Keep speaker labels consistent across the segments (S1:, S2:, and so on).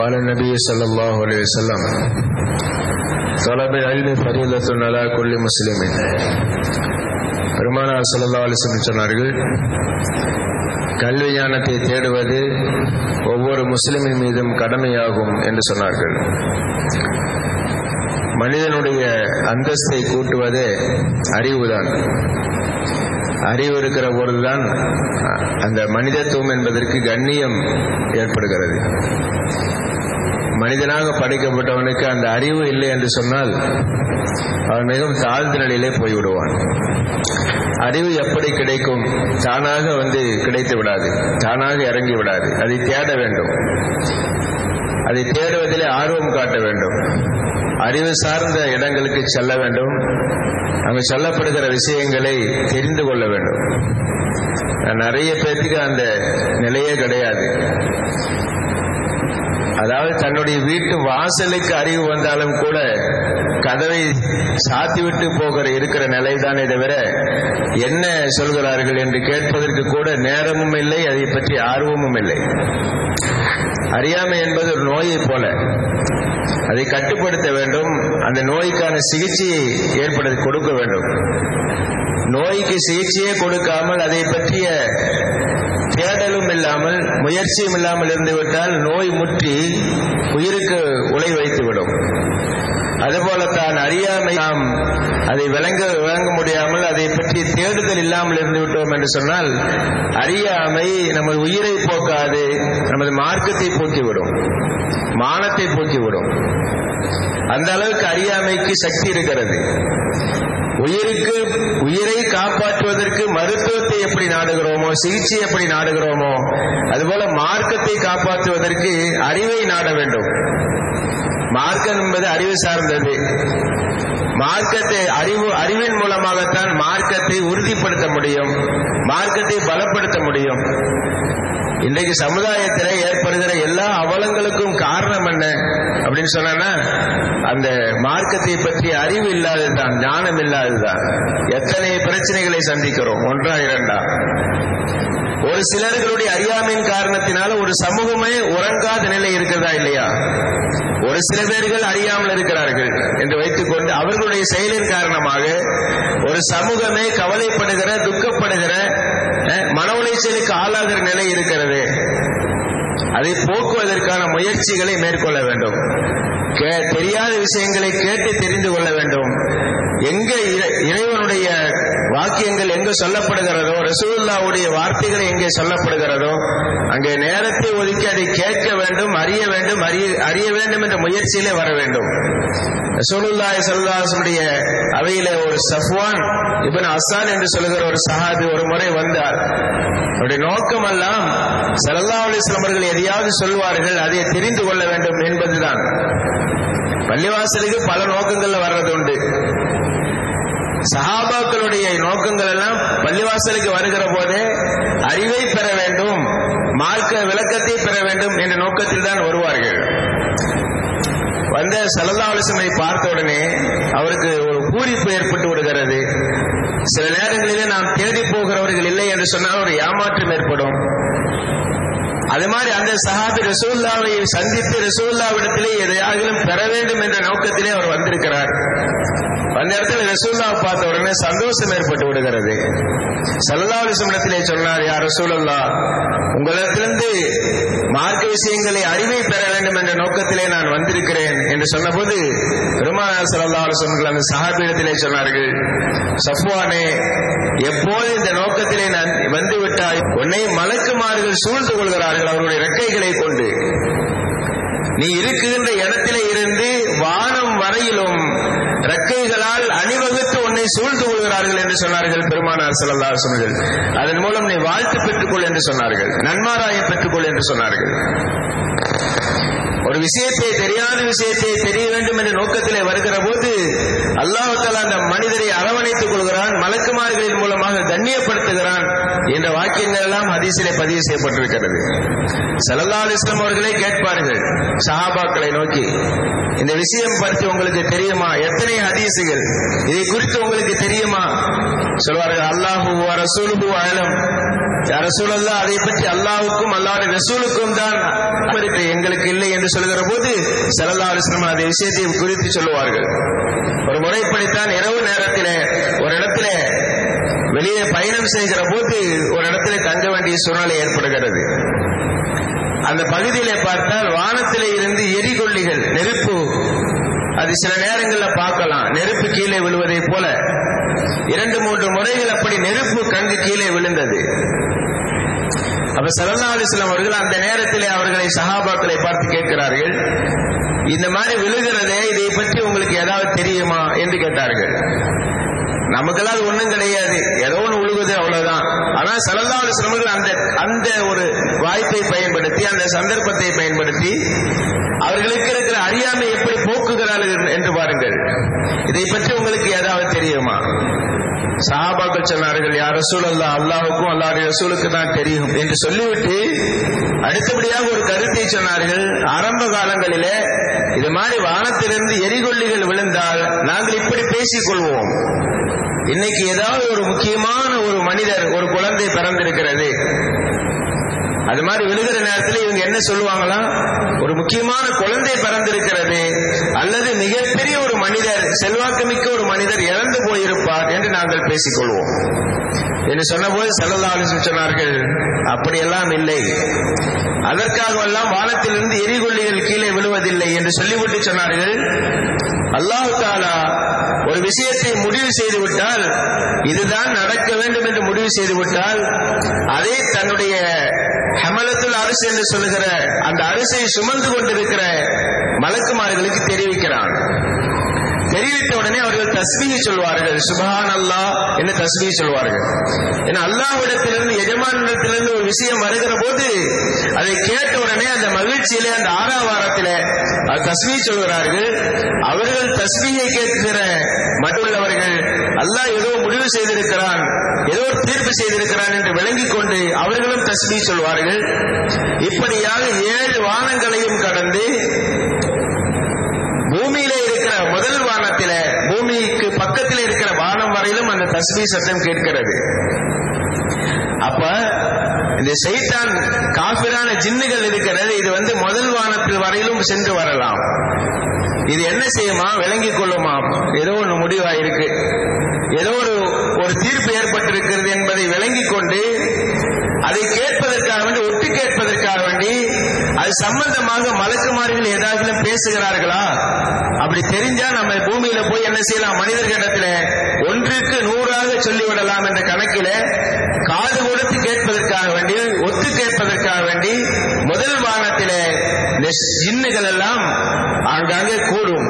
S1: قال النبي صلى الله عليه وسلم طلب العلم فريضة على كل مسلم பெருமானார் சல்லா அலிஸ்லம் சொன்னார்கள் கல்வி ஞானத்தை தேடுவது ஒவ்வொரு முஸ்லிமின் மீதும் கடமையாகும் என்று சொன்னார்கள் மனிதனுடைய அந்தஸ்தை கூட்டுவதே அறிவுதான் அறிவு இருக்கிற பொழுதுதான் அந்த மனிதத்துவம் என்பதற்கு கண்ணியம் ஏற்படுகிறது மனிதனாக படைக்கப்பட்டவனுக்கு அந்த அறிவு இல்லை என்று சொன்னால் அவன் மிகவும் தாழ்ந்த நிலையிலே போய்விடுவான் அறிவு எப்படி கிடைக்கும் தானாக வந்து கிடைத்து விடாது தானாக இறங்கி விடாது அதை தேட வேண்டும் அதை தேடுவதிலே ஆர்வம் காட்ட வேண்டும் அறிவு சார்ந்த இடங்களுக்கு செல்ல வேண்டும் அங்கு சொல்லப்படுகிற விஷயங்களை தெரிந்து கொள்ள வேண்டும் நிறைய பேர்த்துக்கு அந்த நிலையே கிடையாது அதாவது தன்னுடைய வீட்டு வாசலுக்கு அறிவு வந்தாலும் கூட கதவை சாத்திவிட்டு போகிற இருக்கிற நிலைதானே தவிர என்ன சொல்கிறார்கள் என்று கேட்பதற்கு கூட நேரமும் இல்லை அதை பற்றி ஆர்வமும் இல்லை அறியாமை என்பது ஒரு நோயை போல அதை கட்டுப்படுத்த வேண்டும் அந்த நோய்க்கான சிகிச்சையை ஏற்படுத்தி கொடுக்க வேண்டும் நோய்க்கு சிகிச்சையே கொடுக்காமல் அதை பற்றிய தேடலும் இல்லாமல் முயற்சியும் இல்லாமல் இருந்துவிட்டால் நோய் முற்றி உயிருக்கு உலை வைத்துவிடும் அதுபோல தான் அறியாமை நாம் அதை விளங்க விளங்க முடியாமல் அதை பற்றி தேடுதல் இல்லாமல் இருந்து விட்டோம் என்று சொன்னால் அறியாமை நமது உயிரை போக்காது நமது மார்க்கத்தை போக்கிவிடும் மானத்தை போக்கிவிடும் அந்த அளவுக்கு அறியாமைக்கு சக்தி இருக்கிறது உயிருக்கு உயிரை காப்பாற்றுவதற்கு மருத்துவத்தை எப்படி நாடுகிறோமோ சிகிச்சை எப்படி நாடுகிறோமோ அதுபோல மார்க்கத்தை காப்பாற்றுவதற்கு அறிவை நாட வேண்டும் மார்க்கம் என்பது அறிவு சார்ந்தது மார்க்கத்தை அறிவு அறிவின் மூலமாகத்தான் மார்க்கத்தை உறுதிப்படுத்த முடியும் மார்க்கத்தை பலப்படுத்த முடியும் இன்றைக்கு சமுதாயத்தில் ஏற்படுகிற எல்லா அவலங்களுக்கும் காரணம் என்ன அப்படின்னு சொன்னா அந்த மார்க்கத்தை பற்றி அறிவு இல்லாததுதான் ஞானம் இல்லாததுதான் எத்தனை பிரச்சனைகளை சந்திக்கிறோம் ஒன்றா இரண்டா ஒரு சிலர்களுடைய அறியாமையின் காரணத்தினால ஒரு சமூகமே உறங்காத நிலை இருக்கிறதா இல்லையா ஒரு சில பேர்கள் அறியாமல் இருக்கிறார்கள் என்று வைத்துக்கொண்டு அவர்களுடைய செயலின் காரணமாக ஒரு சமூகமே கவலைப்படுகிற துக்கப்படுகிற மன உளைச்சலுக்கு ஆளாகிற நிலை இருக்கிறது அதை போக்குவதற்கான முயற்சிகளை மேற்கொள்ள வேண்டும் தெரியாத விஷயங்களை கேட்டு தெரிந்து கொள்ள வேண்டும் எங்க இறைவனுடைய வாக்கியங்கள் எங்கு சொல்லப்படுகிறதோ ரசூல்லாவுடைய வார்த்தைகள் எங்கே சொல்லப்படுகிறதோ அங்கே நேரத்தை ஒதுக்கி அதை கேட்க வேண்டும் அறிய வேண்டும் அறிய அறிய வேண்டும் என்ற முயற்சியிலே வர வேண்டும் ரசூலுல்லாய் சல்லாசனுடைய அவையில ஒரு சஃப்வான் இவன் அசான் என்று சொல்லுகிற ஒரு சஹாபி ஒரு முறை வந்தார் அவருடைய நோக்கம் எல்லாம் சல்லா அலிஸ்லாம் அவர்கள் எதையாவது சொல்வார்கள் அதை தெரிந்து கொள்ள வேண்டும் என்பதுதான் பள்ளிவாசலுக்கு பல நோக்கங்கள்ல வர்றது உண்டு சஹாபாக்களுடைய நோக்கங்கள் எல்லாம் பள்ளிவாசலுக்கு வருகிற போதே அறிவை பெற வேண்டும் மார்க்க விளக்கத்தை பெற வேண்டும் என்ற நோக்கத்தில் தான் வருவார்கள் வந்த சல்லா அலிசமை பார்த்த உடனே அவருக்கு ஒரு பூரிப்பு ஏற்பட்டு விடுகிறது சில நேரங்களிலே நாம் தேடி போகிறவர்கள் இல்லை என்று சொன்னால் ஒரு ஏமாற்றம் ஏற்படும் அது மாதிரி அந்த சஹாபி ரசூல்லாவை சந்தித்து ரசூல்லாவிடத்திலே எதையாகிலும் பெற வேண்டும் என்ற நோக்கத்திலே அவர் வந்திருக்கிறார் அந்த இடத்துல ரசூல்லாவை பார்த்த உடனே சந்தோஷம் ஏற்பட்டு விடுகிறது சல்லாவிசமிடத்திலே சொன்னார் யார் ரசூலல்லா உங்களிடத்திலிருந்து மார்க்க விஷயங்களை அறிவை பெற வேண்டும் என்ற நோக்கத்திலே நான் வந்திருக்கிறேன் என்று சொன்னபோது பெருமானார் சல்லா அலுவலர்கள் அந்த சஹாபிடத்திலே சொன்னார்கள் சஃப்வானே எப்போது இந்த நோக்கத்திலே நான் வந்து விட்டாய் உன்னை மலக்குமார்கள் சூழ்ந்து கொள்கிறார்கள் அவருடைய ரெக்கைகளை கொண்டு நீ இருக்குகின்ற இடத்திலே இருந்து வானம் வரையிலும் ரெக்கைகளால் அணிவகுத்து உன்னை சூழ்ந்து கொள்கிறார்கள் என்று சொன்னார்கள் பெருமானார் செல்லல்லா சொன்னார்கள் அதன் மூலம் நீ வாழ்த்து பெற்றுக்கொள் என்று சொன்னார்கள் நன்மாராயம் பெற்றுக்கொள் என்று சொன்னார்கள் ஒரு விஷயத்தை தெரியாத விஷயத்தை தெரிய வேண்டும் என்ற நோக்கத்திலே வருகிற போது அல்லாஹால அந்த மனிதரை அரவணைத்துக் கொள்கிறான் மலக்குமார்களின் மூலமாக கண்ணியப்படுத்துகிறான் என்ற வாக்கியங்கள் எல்லாம் ஹதீஸிலே பதிவு செய்யப்பட்டிருக்கிறது சல்லா இஸ்லாம் அவர்களே கேட்பார்கள் சஹாபாக்களை நோக்கி இந்த விஷயம் பற்றி உங்களுக்கு தெரியுமா எத்தனை ஹதீசுகள் இதை குறித்து உங்களுக்கு தெரியுமா சொல்வார்கள் அல்லாஹு ரசூலுஹு அலம் ரசூலல்லா அதை பற்றி அல்லாஹுக்கும் அல்லாஹ் ரசூலுக்கும் தான் எங்களுக்கு எங்களுக்கு இல்லை என்று சொல்கிற போது சல்லா அலிஸ்லம் அந்த விஷயத்தை குறித்து சொல்லுவார்கள் ஒரு முறைப்படித்தான் இரவு நேரத்திலே ஒரு இடத்துல வெளியே பயணம் செய்கிற போது ஒரு இடத்துல தங்க வேண்டிய சூழ்நிலை ஏற்படுகிறது அந்த பகுதியிலே பார்த்தால் வானத்திலே இருந்து எரிகொல்லிகள் நெருப்பு அது சில நேரங்களில் பார்க்கலாம் நெருப்பு கீழே விழுவதை போல இரண்டு மூன்று முறைகள் அப்படி நெருப்பு கங்கு கீழே விழுந்தது அப்ப சல்லா அலிஸ்லாம் அவர்கள் அந்த நேரத்திலே அவர்களை சஹாபாக்களை பார்த்து கேட்கிறார்கள் இந்த மாதிரி விழுகிறதே இதை பற்றி உங்களுக்கு ஏதாவது தெரியுமா என்று கேட்டார்கள் நமக்கெல்லாம் அது ஒண்ணும் கிடையாது ஏதோ ஒன்று உழுகுது அவ்வளவுதான் ஆனா சல்லா அலிஸ்லாமர்கள் அந்த அந்த ஒரு வாய்ப்பை பயன்படுத்தி அந்த சந்தர்ப்பத்தை பயன்படுத்தி அவர்களுக்கு இருக்கிற அறியாமை எப்படி போக்குகிறார்கள் என்று பாருங்கள் இதை பற்றி உங்களுக்கு ஏதாவது தெரியுமா சஹாபாக்கள் சொன்னார்கள் யார் ரசூல் அல்லா அல்லாவுக்கும் அல்லாவுடைய ரசூலுக்கு தான் தெரியும் என்று சொல்லிவிட்டு அடுத்தபடியாக ஒரு கருத்தை சொன்னார்கள் ஆரம்ப காலங்களிலே இது மாதிரி வானத்திலிருந்து எரிகொல்லிகள் விழுந்தால் நாங்கள் இப்படி பேசிக் கொள்வோம் இன்னைக்கு ஏதாவது ஒரு முக்கியமான ஒரு மனிதர் ஒரு குழந்தை பிறந்திருக்கிறது அது மாதிரி விழுகிற நேரத்தில் இவங்க என்ன சொல்லுவாங்களாம் ஒரு முக்கியமான குழந்தை பிறந்திருக்கிறது அல்லது மிகப்பெரிய ஒரு மனிதர் செல்வாக்குமிக்க ஒரு மனிதர் இறந்து போயிருப்பார் என்று நாங்கள் பேசிக்கொள்வோம் என்று சொன்னபோது செல்லல்லா சொன்னார்கள் அப்படியெல்லாம் இல்லை அதற்காகவெல்லாம் வானத்திலிருந்து எரிகொல்லிகள் கீழே விழுவதில்லை என்று சொல்லிவிட்டு சொன்னார்கள் அல்லாஹு தாலா ஒரு விஷயத்தை முடிவு செய்து விட்டால் இதுதான் நடக்க வேண்டும் என்று முடிவு செய்து விட்டால் அதை தன்னுடைய ஹமலத்துல் அரசு என்று சொல்லுகிற அந்த அரசை சுமந்து கொண்டிருக்கிற மலக்குமார்களுக்கு தெரிவிக்கிறான் தெரிவித்த உடனே அவர்கள் தஸ்மீகி சொல்வார்கள் சுபஹான் அல்லா என்று தஸ்மீகி சொல்வார்கள் ஏன்னா அல்லாஹ்விடத்திலிருந்து எஜமானிடத்திலிருந்து ஒரு விஷயம் வருகிற போது அதை கேட்ட உடனே அந்த மகிழ்ச்சியிலே அந்த ஆறாவாரத்திலே அது தஸ்மீ சொல்கிறார்கள் அவர்கள் தஸ்மீகை கேட்கிற மட்டுள்ளவர்கள் அல்லாஹ் ஏதோ முடிவு செய்திருக்கிறான் ஏதோ ஒரு தீர்ப்பு செய்திருக்கிறான் என்று விளங்கிக் கொண்டு அவர்களும் தஸ்மீ சொல்வார்கள் இப்படியாக ஏழு வானங்களையும் கடந்து பூமியிலே இருக்கிற முதல் வானத்தில பூமிக்கு பக்கத்தில் இருக்கிற வானம் வரையிலும் அந்த தஸ்மீ சத்தம் கேட்கிறது அப்ப இந்த சைத்தான் காபிரான ஜின்னுகள் இருக்கிறது இது வந்து முதல் வானத்தில் வரையிலும் சென்று வரலாம் இது என்ன செய்யுமா விளங்கிக் கொள்ளுமா ஏதோ ஒன்று முடிவா இருக்கு ஏதோ ஒரு ஒரு தீர்ப்பு ஏற்பட்டிருக்கிறது என்பதை விளங்கிக் கொண்டு அதை கேட்பதற்காக வேண்டி ஒட்டு கேட்பதற்காக வேண்டி அது சம்பந்தமாக மலக்குமாரிகள் ஏதாவது பேசுகிறார்களா அப்படி தெரிஞ்சா நம்ம பூமியில போய் என்ன செய்யலாம் மனிதர்களிடத்துல ஒன்றுக்கு நூறாக சொல்லிவிடலாம் என்ற கணக்கில காது கொடுத்து கேட்பதற்காக வேண்டி ஒத்து கேட்பதற்காக வேண்டி முதல் வானத்திலே இந்த ஜின்னுகள் எல்லாம் ஆங்காங்கே கூடும்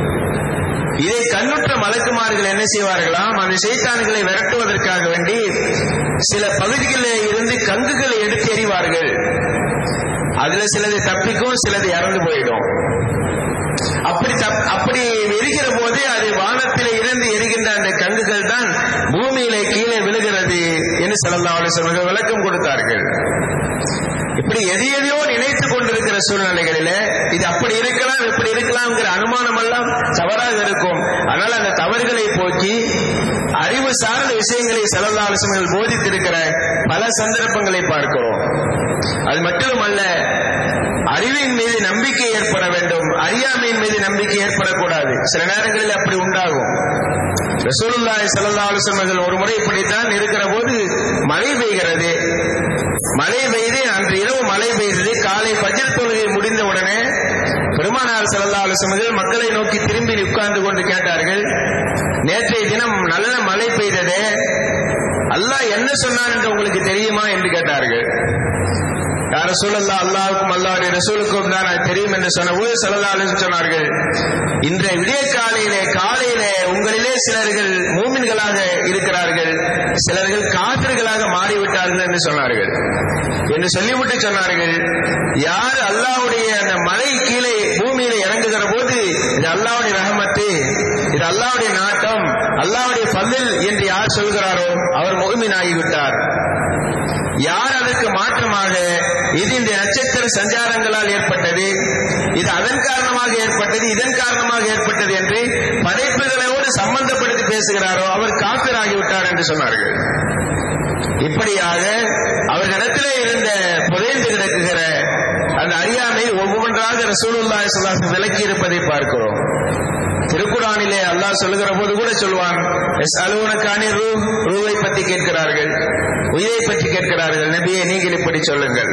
S1: இதை கண்ணுற்ற மலக்குமார்கள் என்ன செய்வார்களாம் அந்த சைத்தான்களை விரட்டுவதற்காக வேண்டி சில பகுதிகளில் இருந்து கங்குகளை எடுத்து எறிவார்கள் அதுல சிலது தப்பிக்கும் சிலது இறந்து போயிடும் அப்படி அப்படி எரிகிற போது அது வானத்திலே இருந்து எரிகின்ற அந்த கங்குகள் தான் பூமியிலே கீழே விழுகிறது என்று செல்லல்லாவுடைய சொல்வர்கள் விளக்கம் கொடுத்தார்கள் இப்படி எது எதையோ நினைத்துக் கொண்டிருக்கிற சூழ்நிலைகளில இது அப்படி இருக்கலாம் இப்படி இருக்கலாம்ங்கிற அனுமானம் எல்லாம் தவறாக இருக்கும் ஆனால் அந்த தவறுகளை போக்கி அறிவு சார்ந்த விஷயங்களை செலவாலோசனைகள் போதித்திருக்கிற பல சந்தர்ப்பங்களை பார்க்கிறோம் அது மட்டுமல்ல அறிவின் மீது நம்பிக்கை ஏற்பட வேண்டும் அறியாமையின் மீது நம்பிக்கை ஏற்படக்கூடாது சில நேரங்களில் அப்படி உண்டாகும் ரசூலுல்லாய் சல்லா அலுவலர்கள் ஒரு முறை இப்படித்தான் இருக்கிற போது மழை பெய்கிறது மழை பெய்து அன்று இரவு மழை பெய்தது காலை பஜர் தொழுகை முடிந்த உடனே பெருமானார் சல்லா அலுவலர்கள் மக்களை நோக்கி திரும்பி உட்கார்ந்து கொண்டு கேட்டார்கள் நேற்றைய தினம் நல்ல மழை பெய்ததே அல்லாஹ் என்ன சொன்னான் என்று உங்களுக்கு தெரியுமா என்று கேட்டார்கள் யார் ரசூலல்லா அல்லாவுக்கும் அல்லாவுடைய ரசூலுக்கும் தான் தெரியும் என்று சொன்னபோது சல்லா சொன்னார்கள் இன்றைய விடிய காலையிலே காலையிலே உங்களிலே சிலர்கள் மூமின்களாக இருக்கிறார்கள் சிலர்கள் காத்திர்களாக மாறிவிட்டார்கள் என்று சொன்னார்கள் என்று சொல்லிவிட்டு சொன்னார்கள் யார் அல்லாவுடைய அந்த மலை கீழே பூமியில இறங்குகிற போது இது அல்லாவுடைய ரகமத்து இது அல்லாவுடைய நாட்டம் அல்லாவுடைய பல்லில் என்று யார் சொல்கிறாரோ அவர் முகமின் ஆகிவிட்டார் யார் அதற்கு மாற்றமாக இது இந்த நட்சத்திர சஞ்சாரங்களால் ஏற்பட்டது இது அதன் காரணமாக ஏற்பட்டது இதன் காரணமாக ஏற்பட்டது என்று படைப்புகளோடு சம்பந்தப்படுத்தி பேசுகிறாரோ அவர் காப்பிராகிவிட்டார் என்று சொன்னார்கள் இப்படியாக அவர்களிடத்திலே இருந்த புதைந்து கிடக்குகிற அந்த அறியாமை ஒவ்வொன்றாக ரசூலுல்லாஹி ஸல்லல்லாஹு விலக்கி இருப்பதை பார்க்கிறோம் திருக்குறானிலே அல்லாஹ் சொல்லுகிற போது கூட சொல்வான் அலுவனக்கானி ரூ ரூவை பற்றி கேட்கிறார்கள் உயிரை பற்றி கேட்கிறார்கள் நபியை நீங்கள் இப்படி சொல்லுங்கள்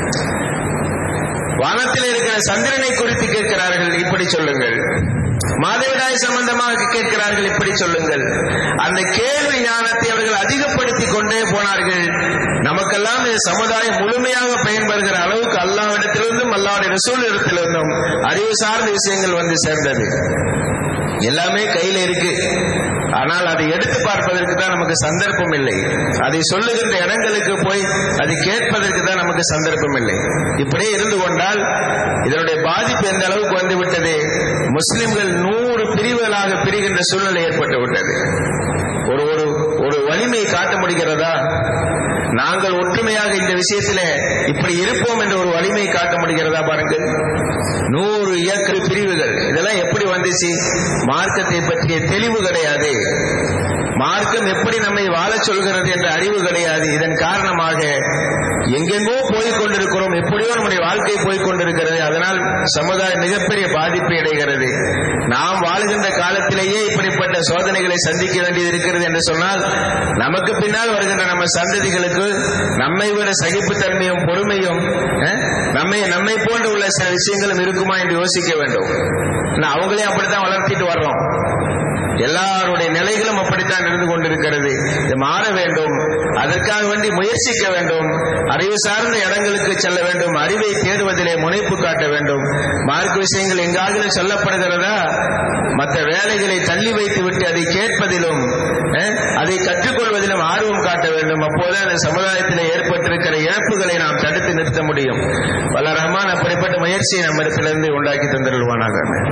S1: வானத்தில் இருக்கிற சந்திரனை குறித்து கேட்கிறார்கள் இப்படி சொல்லுங்கள் மாதவிடாய் சம்பந்தமாக கேட்கிறார்கள் இப்படி சொல்லுங்கள் அந்த கேள்வி ஞானத்தை அவர்கள் அதிகப்படுத்திக் கொண்டே போனார்கள் நமக்கெல்லாம் இந்த சமுதாயம் முழுமையாக பயன்படுகிற அளவுக்கு அல்லாவிடத்திலிருந்தும் அல்லாவுடைய ரசூல் இடத்திலிருந்தும் அறிவு சார்ந்த விஷயங்கள் வந்து சேர்ந்தது எல்லாமே கையில இருக்கு ஆனால் அதை எடுத்து பார்ப்பதற்கு தான் நமக்கு சந்தர்ப்பம் இல்லை அதை சொல்லுகின்ற இடங்களுக்கு போய் அதை கேட்பதற்கு தான் நமக்கு சந்தர்ப்பம் இல்லை இப்படியே இருந்து கொண்டால் இதனுடைய பாதிப்பு எந்த அளவுக்கு வந்து விட்டது முஸ்லிம்கள் நூறு பிரிவுகளாக பிரிகின்ற சூழ்நிலை ஏற்பட்டு விட்டது ஒரு ஒரு ஒரு வலிமையை காட்ட முடிகிறதா நாங்கள் ஒற்றுமையாக இந்த விஷயத்தில் இப்படி இருப்போம் என்ற ஒரு வலிமையை காட்ட முடிகிறதா பாருங்கள் நூறு இயக்கல் பிரிவுகள் இதெல்லாம் எப்படி வந்துச்சு மார்க்கத்தை பற்றிய தெளிவு கிடையாது மார்க்கம் எப்படி நம்மை வாழச் சொல்கிறது என்ற அறிவு கிடையாது இதன் காரணமாக எங்கெங்கோ போய் கொண்டிருக்கிறோம் எப்படியோ நம்முடைய வாழ்க்கை போய் கொண்டிருக்கிறது அதனால் சமுதாயம் மிகப்பெரிய பாதிப்பு அடைகிறது நாம் வாழ்கின்ற காலத்திலேயே இப்படிப்பட்ட சோதனைகளை சந்திக்க வேண்டியது இருக்கிறது என்று சொன்னால் நமக்கு பின்னால் வருகின்ற நம்ம சந்ததிகளுக்கு நம்மை விட சகிப்புத்தன்மையும் பொறுமையும் நம்மை நம்மை போன்று உள்ள சில விஷயங்களும் இருக்குமா என்று யோசிக்க வேண்டும் அவங்களே அப்படித்தான் வளர்த்திட்டு வர்றோம் எல்லாருடைய நிலைகளும் அப்படித்தான் இருந்து கொண்டிருக்கிறது இது மாற வேண்டும் அதற்காக வேண்டி முயற்சிக்க வேண்டும் அறிவு சார்ந்த இடங்களுக்கு செல்ல வேண்டும் அறிவை தேடுவதிலே முனைப்பு காட்ட வேண்டும் மார்க் விஷயங்கள் எங்காவது சொல்லப்படுகிறதா மற்ற வேலைகளை தள்ளி வைத்து விட்டு அதை கேட்பதிலும் அதை கற்றுக்கொள்வதிலும் ஆர்வம் காட்ட வேண்டும் அப்போது அந்த சமுதாயத்தில் ஏற்பட்டிருக்கிற இழப்புகளை நாம் தடுத்து நிறுத்த முடியும் வல்ல ரஹ்மான் அப்படிப்பட்ட முயற்சியை நம்மிடத்திலிருந்து உண்டாக்கி தந்திருவானாக